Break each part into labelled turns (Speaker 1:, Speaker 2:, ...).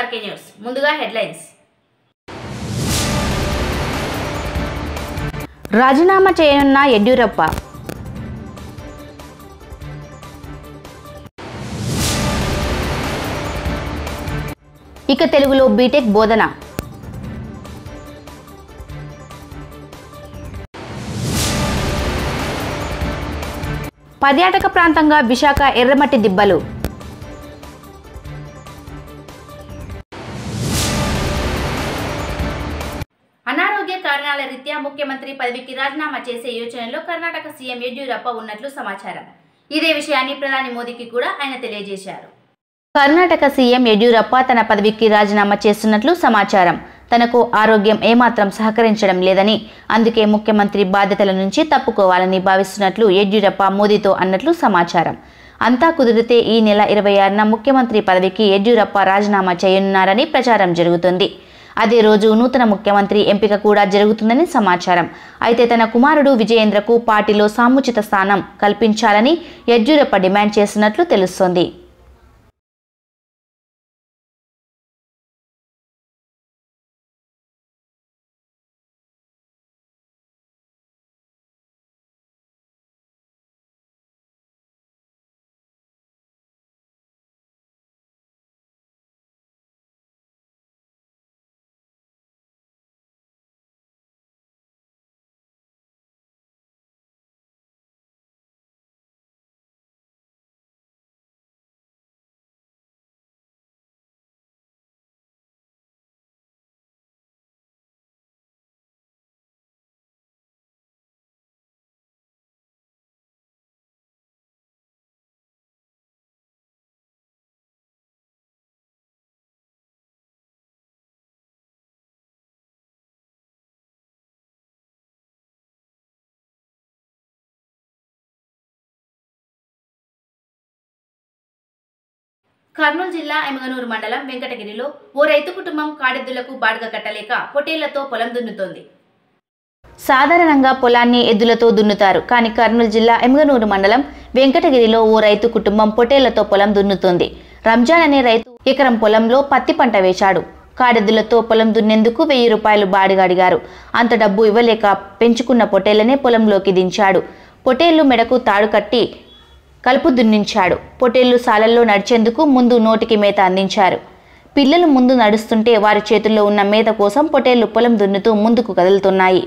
Speaker 1: RK news ముందుగా headlines
Speaker 2: రాజీనామా చేయనున్న యడ్యూరప్ప ఇక తెలుగులో బీటెక్ బోధన పర్యాటక ప్రాంతంగా విశాఖ ఎర్రమట్టి దిబ్బలు
Speaker 1: అనారోగ్య కారణాల రీత్యా ముఖ్యమంత్రి పదవికి రాజీనామా చేసే యోచనలో కర్ణాటక సీఎం యడ్యూరప్ప ఉన్నట్లు సమాచారం ఇదే విషయాన్ని ప్రధాని మోదీకి కూడా ఆయన తెలియజేశారు
Speaker 2: కర్ణాటక సీఎం యడ్యూరప్ప తన పదవికి రాజీనామా చేస్తున్నట్లు సమాచారం తనకు ఆరోగ్యం ఏమాత్రం సహకరించడం లేదని అందుకే ముఖ్యమంత్రి బాధ్యతల నుంచి తప్పుకోవాలని భావిస్తున్నట్లు యడ్యూరప్ప మోదీతో అన్నట్లు సమాచారం అంతా కుదిరితే ఈ నెల ఇరవై ఆరున ముఖ్యమంత్రి పదవికి యడ్యూరప్ప రాజీనామా చేయనున్నారని ప్రచారం జరుగుతుంది అదే రోజు నూతన ముఖ్యమంత్రి ఎంపిక కూడా జరుగుతుందని సమాచారం అయితే తన కుమారుడు విజయేంద్రకు పార్టీలో సాముచిత స్థానం కల్పించాలని యడ్యూరప్ప డిమాండ్ చేస్తున్నట్లు తెలుస్తోంది
Speaker 1: కర్నూలు జిల్లా ఎమగనూరు మండలం వెంకటగిరిలో ఓ రైతు కుటుంబం కాడెద్దులకు బాడుగ కట్టలేక పొట్టేళ్లతో పొలం దున్నుతోంది
Speaker 2: సాధారణంగా పొలాన్ని ఎద్దులతో దున్నుతారు కానీ కర్నూలు జిల్లా ఎమ్గనూరు మండలం వెంకటగిరిలో ఓ రైతు కుటుంబం పొట్టేళ్లతో పొలం దున్నుతోంది రంజాన్ అనే రైతు ఎకరం పొలంలో పత్తి పంట వేశాడు కాడెద్దులతో పొలం దున్నేందుకు వెయ్యి రూపాయలు బాడిగా అడిగారు అంత డబ్బు ఇవ్వలేక పెంచుకున్న పొట్టేళ్లనే పొలంలోకి దించాడు పొట్టేళ్లు మెడకు తాడు కట్టి కలుపు దున్నించాడు పొట్టేళ్లు సాలల్లో నడిచేందుకు ముందు నోటికి మేత అందించారు పిల్లలు ముందు నడుస్తుంటే వారి చేతుల్లో ఉన్న మేత కోసం పొట్టేళ్లు పొలం దున్నుతూ ముందుకు కదులుతున్నాయి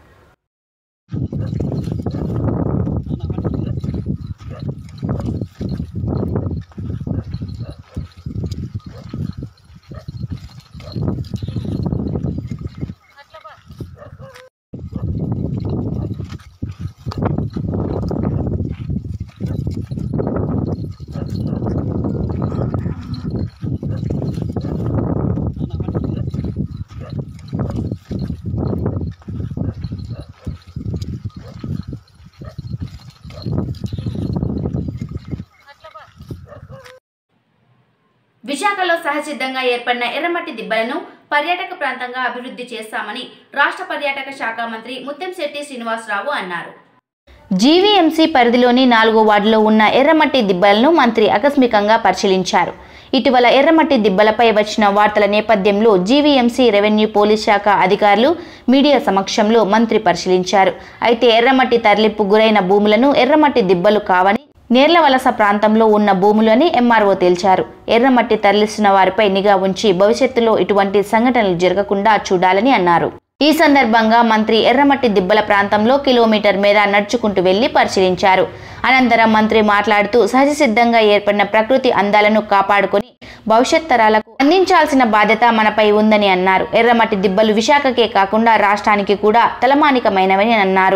Speaker 1: విశాఖలో సహసిద్ధంగా ఏర్పడిన ఎర్రమట్టి దిబ్బలను పర్యాటక ప్రాంతంగా అభివృద్ధి చేస్తామని రాష్ట్ర పర్యాటక శాఖ మంత్రి ముత్తంశెట్టి శ్రీనివాసరావు అన్నారు
Speaker 2: జీవీఎంసీ పరిధిలోని నాలుగో వార్డులో ఉన్న ఎర్రమట్టి దిబ్బలను మంత్రి ఆకస్మికంగా పరిశీలించారు ఇటీవల ఎర్రమట్టి దిబ్బలపై వచ్చిన వార్తల నేపథ్యంలో జీవీఎంసీ రెవెన్యూ పోలీస్ శాఖ అధికారులు మీడియా సమక్షంలో మంత్రి పరిశీలించారు అయితే ఎర్రమట్టి తరలింపు గురైన భూములను ఎర్రమట్టి దిబ్బలు కావని నేర్లవలస ప్రాంతంలో ఉన్న భూములని ఎంఆర్ఓ తేల్చారు ఎర్రమట్టి తరలిస్తున్న వారిపై నిఘా ఉంచి భవిష్యత్తులో ఇటువంటి సంఘటనలు జరగకుండా చూడాలని అన్నారు ఈ సందర్భంగా మంత్రి ఎర్రమట్టి దిబ్బల ప్రాంతంలో కిలోమీటర్ మేర నడుచుకుంటూ వెళ్లి పరిశీలించారు అనంతరం మంత్రి మాట్లాడుతూ సహజసిద్ధంగా ఏర్పడిన ప్రకృతి అందాలను కాపాడుకొని భవిష్యత్ తరాలకు అందించాల్సిన బాధ్యత మనపై ఉందని అన్నారు ఎర్రమట్టి దిబ్బలు విశాఖకే కాకుండా రాష్ట్రానికి కూడా తలమానికమైనవని అన్నారు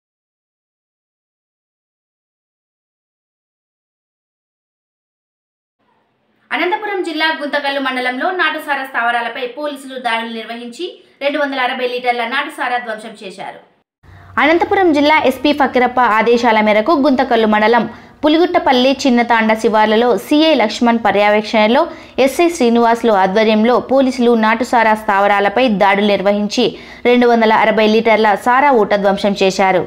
Speaker 1: అనంతపురం జిల్లా గుంతకల్లు మండలంలో నాటుసారా స్థావరాలపై పోలీసులు దాడులు నిర్వహించి రెండు వందల అరవై లీటర్ల నాటుసారా ధ్వంసం చేశారు
Speaker 2: అనంతపురం జిల్లా ఎస్పీ ఫకీరప్ప ఆదేశాల మేరకు గుంతకల్లు మండలం పులిగుట్టపల్లి చిన్నతాండ శివార్లలో సిఐ లక్ష్మణ్ పర్యవేక్షణలో ఎస్ఐ శ్రీనివాసులు ఆధ్వర్యంలో పోలీసులు నాటుసారా స్థావరాలపై దాడులు నిర్వహించి రెండు వందల అరవై లీటర్ల సారా ఊట ధ్వంసం చేశారు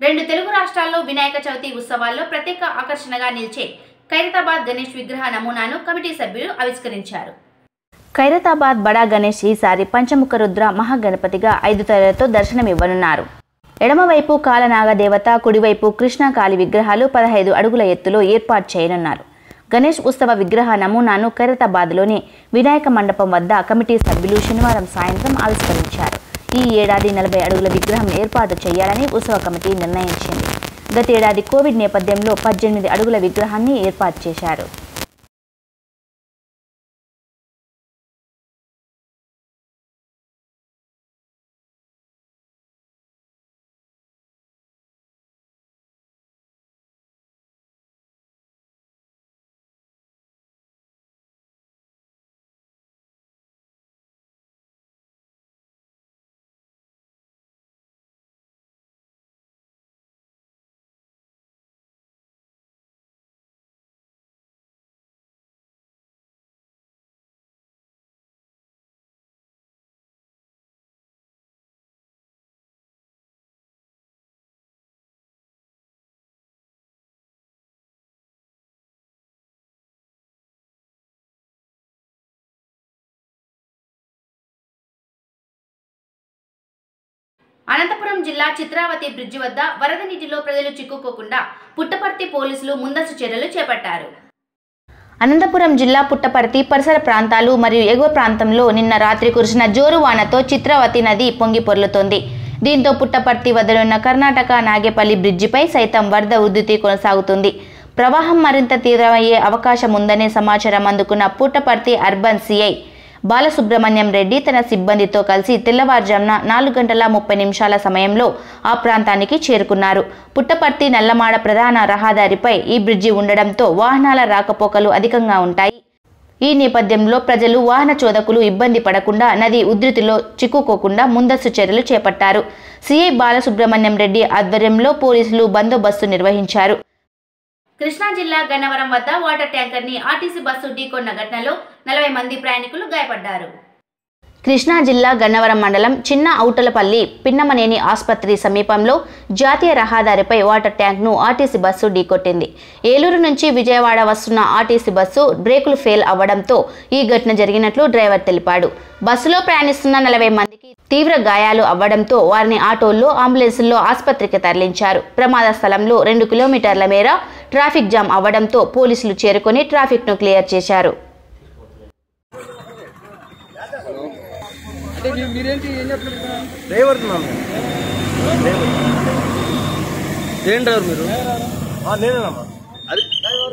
Speaker 1: రెండు తెలుగు రాష్ట్రాల్లో వినాయక చవితి ఉత్సవాల్లో ప్రత్యేక ఆకర్షణగా నిలిచే ఖైరతాబాద్ గణేష్ విగ్రహ నమూనాను కమిటీ సభ్యులు ఆవిష్కరించారు
Speaker 2: ఖైరతాబాద్ బడా గణేష్ ఈసారి పంచముఖ రుద్ర మహాగణపతిగా ఐదు తలలతో దర్శనమివ్వనున్నారు ఎడమవైపు కాలనాగ దేవత కుడివైపు కృష్ణకాళి విగ్రహాలు పదహైదు అడుగుల ఎత్తులో ఏర్పాటు చేయనున్నారు గణేష్ ఉత్సవ విగ్రహ నమూనాను ఖైరతాబాద్లోని వినాయక మండపం వద్ద కమిటీ సభ్యులు శనివారం సాయంత్రం ఆవిష్కరించారు ఈ ఏడాది నలభై అడుగుల విగ్రహం ఏర్పాటు చేయాలని ఉత్సవ కమిటీ నిర్ణయించింది గత ఏడాది కోవిడ్ నేపథ్యంలో పద్దెనిమిది అడుగుల విగ్రహాన్ని ఏర్పాటు చేశారు
Speaker 1: అనంతపురం జిల్లా చిత్రావతి బ్రిడ్జి వద్ద వరద నీటిలో ప్రజలు చిక్కుకోకుండా పుట్టపర్తి పోలీసులు ముందస్తు చర్యలు చేపట్టారు
Speaker 2: అనంతపురం జిల్లా పుట్టపర్తి పరిసర ప్రాంతాలు మరియు ఎగువ ప్రాంతంలో నిన్న రాత్రి కురిసిన జోరు వానతో చిత్రావతి నది పొంగి పొర్లుతోంది దీంతో పుట్టపర్తి వద్దనున్న కర్ణాటక నాగేపల్లి బ్రిడ్జిపై సైతం వరద ఉధృతి కొనసాగుతుంది ప్రవాహం మరింత తీవ్రమయ్యే అవకాశం ఉందనే సమాచారం అందుకున్న పుట్టపర్తి అర్బన్ సిఐ బాలసుబ్రహ్మణ్యం రెడ్డి తన సిబ్బందితో కలిసి తెల్లవారుజామున నాలుగు గంటల ముప్పై నిమిషాల సమయంలో ఆ ప్రాంతానికి చేరుకున్నారు పుట్టపర్తి నల్లమాడ ప్రధాన రహదారిపై ఈ బ్రిడ్జి ఉండడంతో వాహనాల రాకపోకలు అధికంగా ఉంటాయి ఈ నేపథ్యంలో ప్రజలు వాహన చోదకులు ఇబ్బంది పడకుండా నది ఉధృతిలో చిక్కుకోకుండా ముందస్తు చర్యలు చేపట్టారు సిఐ బాలసుబ్రహ్మణ్యం రెడ్డి ఆధ్వర్యంలో పోలీసులు బందోబస్తు నిర్వహించారు
Speaker 1: కృష్ణా జిల్లా గన్నవరం వద్ద వాటర్ ట్యాంకర్ ని ఆర్టీసీ బస్సు ఢీకొన్న ఘటనలో నలభై మంది ప్రయాణికులు గాయపడ్డారు
Speaker 2: కృష్ణా జిల్లా గన్నవరం మండలం చిన్న ఔటలపల్లి పిన్నమనేని ఆసుపత్రి సమీపంలో జాతీయ రహదారిపై వాటర్ ట్యాంక్ను ఆర్టీసీ బస్సు ఢీకొట్టింది ఏలూరు నుంచి విజయవాడ వస్తున్న ఆర్టీసీ బస్సు బ్రేకులు ఫెయిల్ అవ్వడంతో ఈ ఘటన జరిగినట్లు డ్రైవర్ తెలిపాడు బస్సులో ప్రయాణిస్తున్న నలభై మందికి తీవ్ర గాయాలు అవ్వడంతో వారిని ఆటోల్లో అంబులెన్సుల్లో ఆసుపత్రికి తరలించారు ప్రమాద స్థలంలో రెండు కిలోమీటర్ల మేర ట్రాఫిక్ జామ్ అవ్వడంతో పోలీసులు చేరుకొని ట్రాఫిక్ను క్లియర్ చేశారు
Speaker 3: అంటే మీరు మీరేంటి ఏం చెప్తున్నారు
Speaker 4: డ్రైవర్ మ్యామ్ డ్రైవర్
Speaker 3: ఏం డ్రైవర్ మీరు
Speaker 4: నేనేనమ్మా
Speaker 3: అది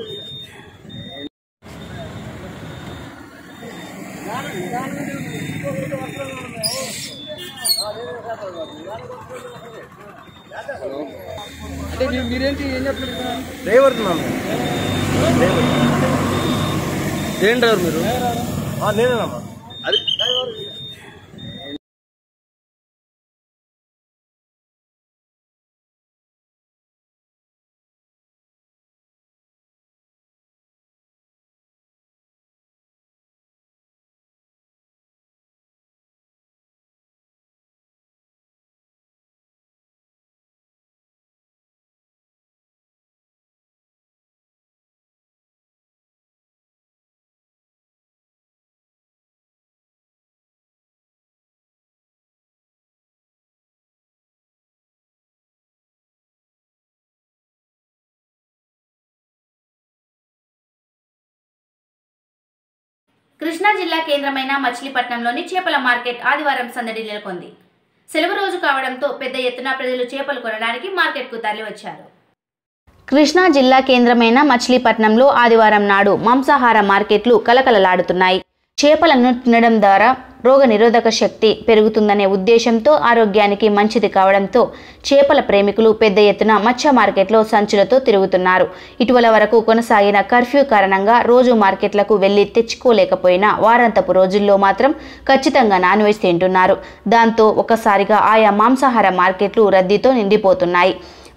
Speaker 3: అంటే మీరు మీరేంటి ఏం చెప్తున్నారు
Speaker 4: డ్రైవర్ మ్యామ్ డ్రైవర్
Speaker 3: ఏం డ్రైవర్ మీరు
Speaker 4: నేనేనమ్మా
Speaker 3: అది
Speaker 1: కృష్ణా జిల్లా కేంద్రమైన మచిలీపట్నంలోని చేపల మార్కెట్ ఆదివారం సందడి నెలకొంది సెలవు రోజు కావడంతో పెద్ద ఎత్తున ప్రజలు చేపలు కొనడానికి మార్కెట్కు తరలివచ్చారు
Speaker 2: కృష్ణా జిల్లా కేంద్రమైన మచిలీపట్నంలో ఆదివారం నాడు మాంసాహార మార్కెట్లు కలకలలాడుతున్నాయి చేపలను తినడం ద్వారా రోగ నిరోధక శక్తి పెరుగుతుందనే ఉద్దేశంతో ఆరోగ్యానికి మంచిది కావడంతో చేపల ప్రేమికులు పెద్ద ఎత్తున మత్స్య మార్కెట్లో సంచులతో తిరుగుతున్నారు ఇటీవల వరకు కొనసాగిన కర్ఫ్యూ కారణంగా రోజు మార్కెట్లకు వెళ్లి తెచ్చుకోలేకపోయినా వారాంతపు రోజుల్లో మాత్రం ఖచ్చితంగా నాన్ వెజ్ తింటున్నారు దాంతో ఒక్కసారిగా ఆయా మాంసాహార మార్కెట్లు రద్దీతో నిండిపోతున్నాయి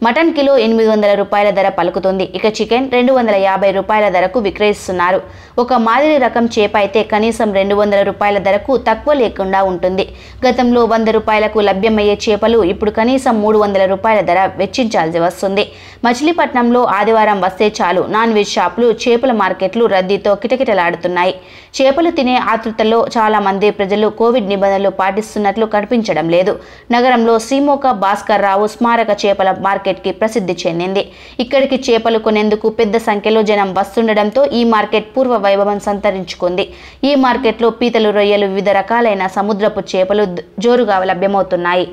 Speaker 2: మటన్ కిలో ఎనిమిది వందల రూపాయల ధర పలుకుతుంది ఇక చికెన్ రెండు వందల యాభై రూపాయల ధరకు విక్రయిస్తున్నారు ఒక మాదిరి రకం చేప అయితే కనీసం రెండు వందల రూపాయల ధరకు తక్కువ లేకుండా ఉంటుంది గతంలో వంద రూపాయలకు లభ్యమయ్యే చేపలు ఇప్పుడు కనీసం మూడు వందల రూపాయల ధర వెచ్చించాల్సి వస్తుంది మచిలీపట్నంలో ఆదివారం వస్తే చాలు నాన్ వెజ్ షాపులు చేపల మార్కెట్లు రద్దీతో కిటకిటలాడుతున్నాయి చేపలు తినే ఆతృతలో చాలా మంది ప్రజలు కోవిడ్ నిబంధనలు పాటిస్తున్నట్లు కనిపించడం లేదు నగరంలో శ్రీమోక భాస్కర్ రావు స్మారక చేపల మార్కెట్కి ప్రసిద్ధి చెందింది ఇక్కడికి చేపలు కొనేందుకు పెద్ద సంఖ్యలో జనం వస్తుండడంతో ఈ మార్కెట్ పూర్వ వైభవం సంతరించుకుంది ఈ మార్కెట్లో పీతలు రొయ్యలు వివిధ రకాలైన సముద్రపు చేపలు ద- జోరుగా లభ్యమవుతున్నాయి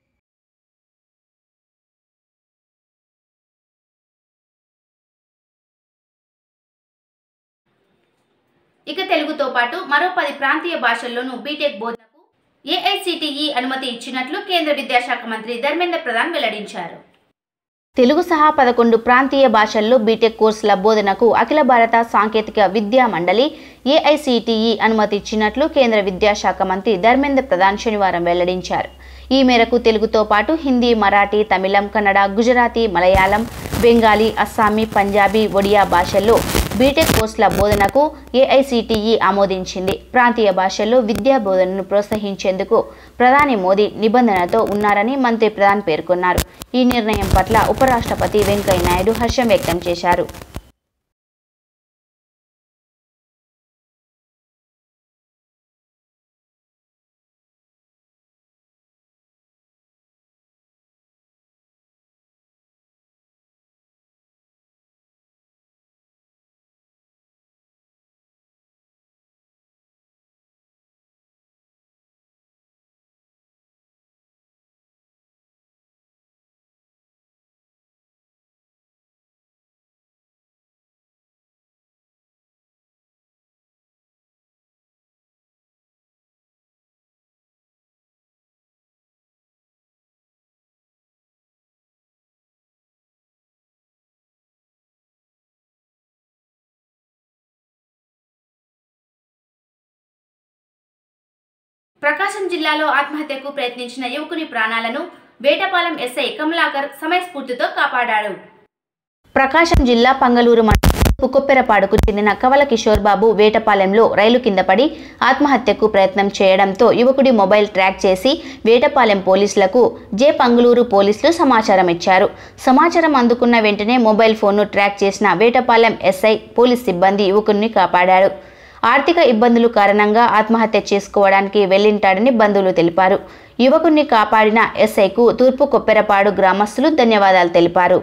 Speaker 1: ఇక తెలుగుతో పాటు మరో పది ప్రాంతీయ భాషల్లోనూ బీటెక్ బోధనకు ఏఐసిటిఈ అనుమతి ఇచ్చినట్లు కేంద్ర విద్యాశాఖ మంత్రి ధర్మేంద్ర ప్రధాన్ వెల్లడించారు
Speaker 2: తెలుగు సహా పదకొండు ప్రాంతీయ భాషల్లో బీటెక్ కోర్సుల బోధనకు అఖిల భారత సాంకేతిక విద్యా మండలి ఏఐసిటిఈ అనుమతి ఇచ్చినట్లు కేంద్ర విద్యాశాఖ మంత్రి ధర్మేంద్ర ప్రధాన్ శనివారం వెల్లడించారు ఈ మేరకు తెలుగుతో పాటు హిందీ మరాఠీ తమిళం కన్నడ గుజరాతీ మలయాళం బెంగాలీ అస్సామీ పంజాబీ ఒడియా భాషల్లో బీటెక్ కోర్సుల బోధనకు ఏఐసిటిఈ ఆమోదించింది ప్రాంతీయ భాషల్లో విద్యా బోధనను ప్రోత్సహించేందుకు ప్రధాని మోదీ నిబంధనతో ఉన్నారని మంత్రి ప్రధాన్ పేర్కొన్నారు ఈ నిర్ణయం పట్ల ఉపరాష్ట్రపతి వెంకయ్య నాయుడు హర్షం వ్యక్తం చేశారు
Speaker 1: ప్రకాశం జిల్లాలో ఆత్మహత్యకు ప్రయత్నించిన యువకుని ప్రాణాలను వేటపాలెం ఎస్ఐ కమలాకర్ సమయస్ఫూర్తితో కాపాడాడు
Speaker 2: ప్రకాశం జిల్లా పంగలూరు మండలం కుక్కొప్పెరపాడుకు చెందిన కవల కిషోర్ బాబు వేటపాలెంలో రైలు కింద పడి ఆత్మహత్యకు ప్రయత్నం చేయడంతో యువకుడి మొబైల్ ట్రాక్ చేసి వేటపాలెం పోలీసులకు జే పంగులూరు పోలీసులు సమాచారం ఇచ్చారు సమాచారం అందుకున్న వెంటనే మొబైల్ ఫోన్ను ట్రాక్ చేసిన వేటపాలెం ఎస్ఐ పోలీస్ సిబ్బంది యువకుడిని కాపాడారు ఆర్థిక ఇబ్బందులు కారణంగా ఆత్మహత్య చేసుకోవడానికి వెళ్లింటాడని బంధువులు తెలిపారు యువకుడిని కాపాడిన ఎస్ఐకు తూర్పు కొప్పెరపాడు గ్రామస్తులు ధన్యవాదాలు తెలిపారు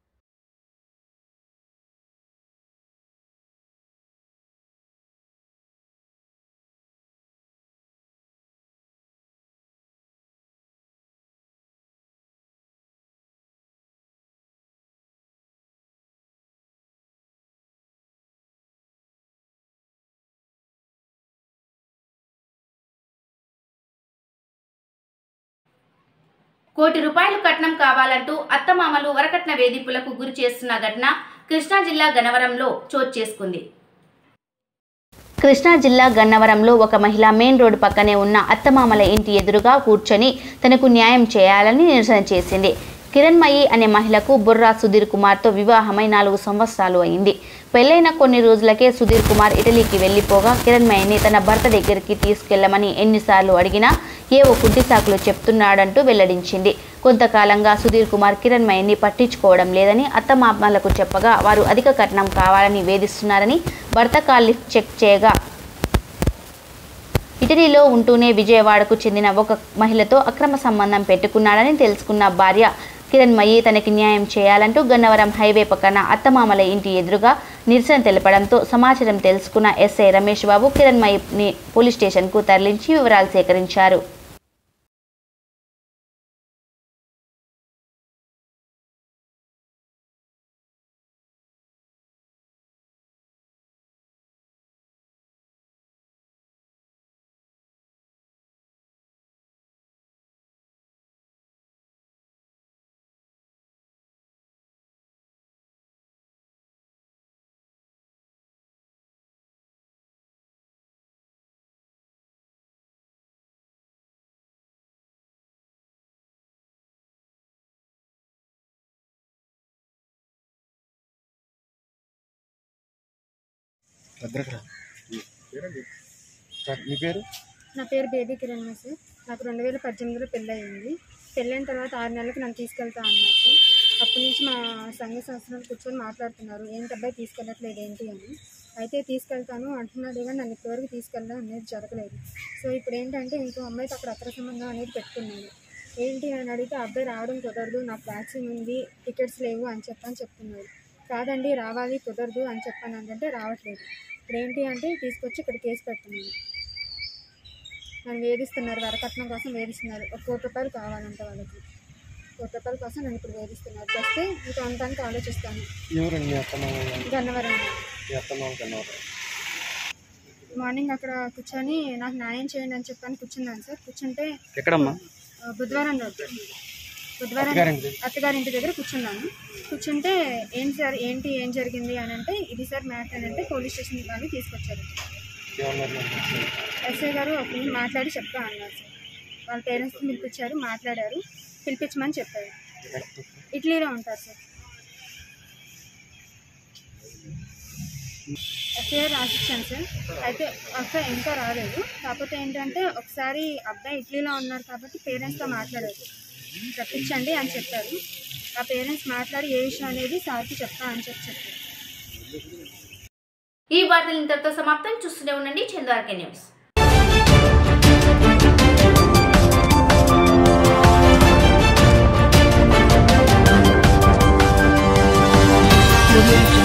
Speaker 1: కోటి రూపాయలు కట్నం కావాలంటూ అత్తమామలు వరకట్న వేధింపులకు గురి చేస్తున్న ఘటన కృష్ణా జిల్లా గనవరంలో చోటు చేసుకుంది
Speaker 2: కృష్ణా జిల్లా గన్నవరంలో ఒక మహిళ మెయిన్ రోడ్డు పక్కనే ఉన్న అత్తమామల ఇంటి ఎదురుగా కూర్చొని తనకు న్యాయం చేయాలని నిరసన చేసింది కిరణ్మయి అనే మహిళకు బుర్రా సుధీర్ కుమార్తో వివాహమై నాలుగు సంవత్సరాలు అయింది పెళ్ళైన కొన్ని రోజులకే సుధీర్ కుమార్ ఇటలీకి వెళ్లిపోగా కిరణ్మయిని తన భర్త దగ్గరికి తీసుకెళ్లమని ఎన్నిసార్లు అడిగినా ఏవో కుంటి సాకులు చెప్తున్నాడంటూ వెల్లడించింది కొంతకాలంగా సుధీర్ కుమార్ కిరణ్మయిని పట్టించుకోవడం లేదని అత్తమామలకు చెప్పగా వారు అధిక కట్నం కావాలని వేధిస్తున్నారని భర్త కాల్ లిఫ్ట్ చెక్ చేయగా ఇటలీలో ఉంటూనే విజయవాడకు చెందిన ఒక మహిళతో అక్రమ సంబంధం పెట్టుకున్నాడని తెలుసుకున్న భార్య కిరణ్మయి తనకి న్యాయం చేయాలంటూ గన్నవరం హైవే పక్కన అత్తమామల ఇంటి ఎదురుగా నిరసన తెలపడంతో సమాచారం తెలుసుకున్న ఎస్ఐ రమేష్ బాబు కిరణ్మయిని పోలీస్ స్టేషన్కు తరలించి వివరాలు సేకరించారు
Speaker 4: దగ్గరకు రా సార్ మీ పేరు
Speaker 5: నా పేరు బేబీ కిరణ్ సార్ నాకు రెండు వేల పద్దెనిమిదిలో పెళ్ళి అయింది పెళ్ళైన తర్వాత ఆరు నెలలకు నన్ను తీసుకెళ్తా అన్నారు సార్ అప్పటి నుంచి మా సంఘ సంస్థలు కూర్చొని మాట్లాడుతున్నారు ఏంటి అబ్బాయి తీసుకెళ్ళట్లేదు ఏంటి అని అయితే తీసుకెళ్తాను అంటున్నాడు కానీ నన్ను ఇప్పటివరకు తీసుకెళ్ళడం అనేది జరగలేదు సో ఇప్పుడు ఏంటంటే ఇంకో అమ్మాయితో అక్కడ అక్ర సంబంధం అనేది పెట్టుకున్నాడు ఏంటి అని అడిగితే ఆ అబ్బాయి రావడం కుదరదు నాకు వ్యాక్సిన్ ఉంది టికెట్స్ లేవు అని చెప్పని చెప్తున్నాడు కాదండి రావాలి కుదరదు అని చెప్పాను అంటే రావట్లేదు ఇప్పుడు ఏంటి అంటే తీసుకొచ్చి ఇక్కడ కేసు పెట్టున్నాను నన్ను వేధిస్తున్నారు వరకట్నం కోసం వేధిస్తున్నారు ఒక కోటి రూపాయలు కావాలంట వాళ్ళకి కోటి రూపాయల కోసం నన్ను ఇప్పుడు వేధిస్తున్నారు వస్తే ఇంకా ఉండడానికి ఆలోచిస్తాను
Speaker 4: ఎవరండి మీ అత్తమామ
Speaker 5: గన్నవరం
Speaker 4: మీ అత్తమామ కన్నా
Speaker 5: మార్నింగ్ అక్కడ కూర్చొని నాకు న్యాయం చేయండి అని చెప్పని కూర్చున్నాను సార్ కూర్చుంటే
Speaker 3: ఎక్కడమ్మా
Speaker 5: ఆ, బుధవారం రోజు బుధవారం
Speaker 4: అత్తగారింటి
Speaker 5: అత్తగారింటి దగ్గర కూర్చున్నాను కూర్చుంటే ఏంటి సార్ ఏంటి ఏం జరిగింది అని అంటే ఇది సార్ మ్యాటర్ అని అంటే పోలీస్ స్టేషన్ వాళ్ళు తీసుకొచ్చారు
Speaker 4: ఏమన్నారు నాకు?
Speaker 5: ఎస్ఐ గారు ఒక నిమిషం మాట్లాడి చెప్తా అన్నారు సార్ వాళ్ళ పేరెంట్స్ పిలిపించారు మాట్లాడారు పిలిపించమని చెప్పారు ఇడ్లీలో ఉంటారు సార్ ఎఫ్ఐఆర్ రాసిచ్చాను సార్ అయితే అబ్బాయి ఇంకా రాలేదు కాకపోతే ఏంటంటే ఒకసారి అబ్బాయి ఇడ్లీలో ఉన్నారు కాబట్టి పేరెంట్స్తో మాట్లాడారు రప్పించండి అని చెప్పారు ఆ పేరెంట్స్ మాట్లాడి ఏ విషయం అనేది సార్కి చెప్తా అని చెప్పి చెప్పారు
Speaker 1: ఈ వార్తలు ఇంతటితో సమాప్తం చూస్తూనే ఉండండి చంద్రార్కే న్యూస్
Speaker 2: Audio Jungle.